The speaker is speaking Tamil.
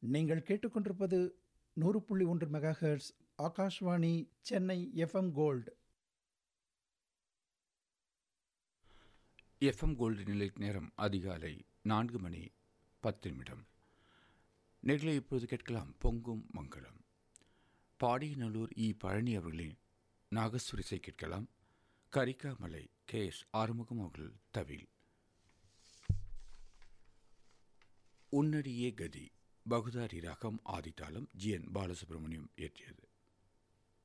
நீங்கள் கேட்டுக்கொண்டிருப்பது நூறு புள்ளி ஒன்று mega hertz Akashvani Chennai FM gold FM gold நிலை நேரம் அதிகாலை நான்கு மணி பத்து நிமிடம் நேர்களை இப்பொழுது கேட்கலாம் பொங்கும் மங்களம் பாடியநல்லூர் இ பழனி அவர்களின் நாகஸ்வரிசை கேட்கலாம் கரிக்காமலை கே எஸ் ஆறுமுகம் அவர்கள் தவில் உன்னடியே கதி பகுதாரி ராகம் ஆதித்தாளம் ஜி என் பாலசுப்ரமணியம் இயற்றியது